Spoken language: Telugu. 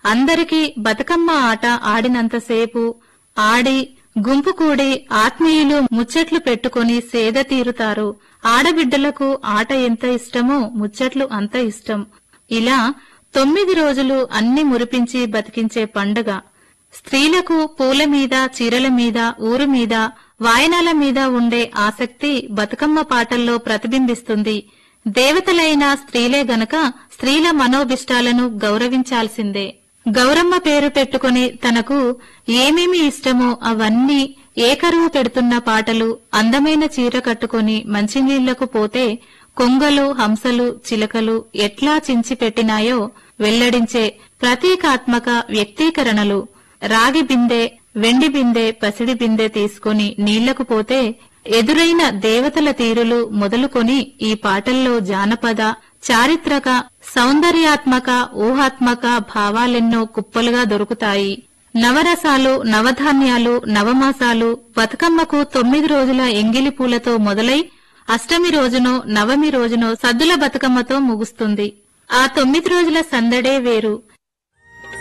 అందరికీ బతుకమ్మ ఆట ఆడినంతసేపు ఆడి గుంపు కూడి ఆత్మీయులు ముచ్చట్లు పెట్టుకుని సేద తీరుతారు ఆడబిడ్డలకు ఆట ఎంత ఇష్టమో ముచ్చట్లు అంత ఇష్టం ఇలా తొమ్మిది రోజులు అన్ని మురిపించి బతికించే పండుగ స్త్రీలకు పూల మీద చీరల మీద ఊరు మీద వాయనాల మీద ఉండే ఆసక్తి బతుకమ్మ పాటల్లో ప్రతిబింబిస్తుంది దేవతలైన స్త్రీలే గనక స్త్రీల మనోభిష్టాలను గౌరవించాల్సిందే గౌరమ్మ పేరు పెట్టుకుని తనకు ఏమేమి ఇష్టమో అవన్నీ ఏకరువు పెడుతున్న పాటలు అందమైన చీర కట్టుకుని మంచినీళ్లకు పోతే కొంగలు హంసలు చిలకలు ఎట్లా చించి పెట్టినాయో వెల్లడించే ప్రతీకాత్మక వ్యక్తీకరణలు రాగి బిందె వెండి బిందె పసిడి బిందె తీసుకుని నీళ్లకు పోతే ఎదురైన దేవతల తీరులు మొదలుకొని ఈ పాటల్లో జానపద చారిత్రక సౌందర్యాత్మక ఊహాత్మక భావాలెన్నో కుప్పలుగా దొరుకుతాయి నవరసాలు నవధాన్యాలు నవమాసాలు బతుకమ్మకు తొమ్మిది రోజుల ఎంగిలి పూలతో మొదలై అష్టమి రోజునో నవమి రోజునో సద్దుల బతుకమ్మతో ముగుస్తుంది ఆ తొమ్మిది రోజుల సందడే వేరు